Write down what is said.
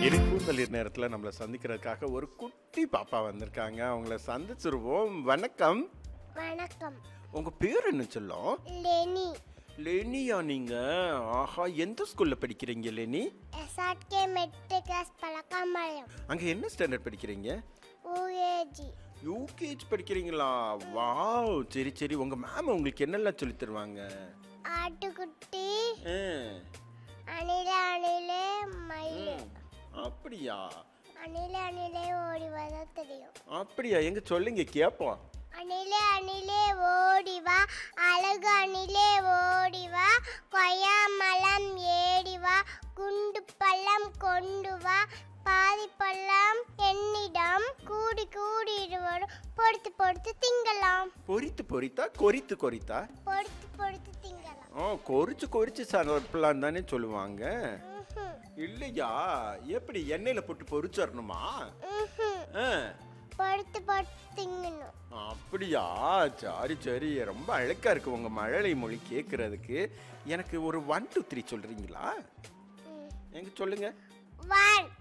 இனிப்பூந்தளிர் நேரத்தில் நம்மளை சந்திக்கிறதுக்காக ஒரு குட்டி பாப்பா வந்திருக்காங்க அவங்கள சந்திச்சிருவோம் வணக்கம் வணக்கம் உங்கள் பேர் என்ன சொல்லும் லெனி லெனியா நீங்கள் ஆஹா எந்த ஸ்கூலில் படிக்கிறீங்க லெனி எஸ்ஆர்கே மெட்ரிக் கிளாஸ் பழக்கம்பாளையம் அங்கே என்ன ஸ்டாண்டர்ட் படிக்கிறீங்க யூஏஜி யூகேஜி படிக்கிறீங்களா வாவ் சரி சரி உங்கள் மேம் உங்களுக்கு என்னெல்லாம் சொல்லித் தருவாங்க ஆட்டுக்குட்டி ஆ, அணில அணிலே மயில் ம், அப்படியா அணில அணிலே ஓடி வர தெரியும் அப்படியா எங்க சொல்லுங்க கேட்போம் அணிலே அணிலே ஓடி வா அழகு அணிலே ஓடி வா கொய்யா மலம் ஏடி வா குண்டு பள்ளம் கொண்டு வா பாதி பள்ளம் என்னிடம் கூடி கூடி இருவரும் பொறுத்து பொறுத்து திங்கலாம் பொரித்து பொரித்தா கொரித்து கொரித்தா பொறுத்து பொறுத்து திங்கலாம் ஆ கொறிச்சு கொறிச்சு சாப்பிடலாம் தானே சொல்லுவாங்க ம்ஹும். இல்லையா எப்படி எண்ணெயில போட்டு பொரிச்சிடணுமா ம்ஹும். ஆ, பொறுத்து பொறுத்து திங்கணும் அப்படியா சரி சரி ரொம்ப அழகா இருக்கு உங்க மழலை மொழி கேட்கறதுக்கு எனக்கு ஒரு ஒன் டூ த்ரீ சொல்றீங்களா ம். எங்க சொல்லுங்க ஒன்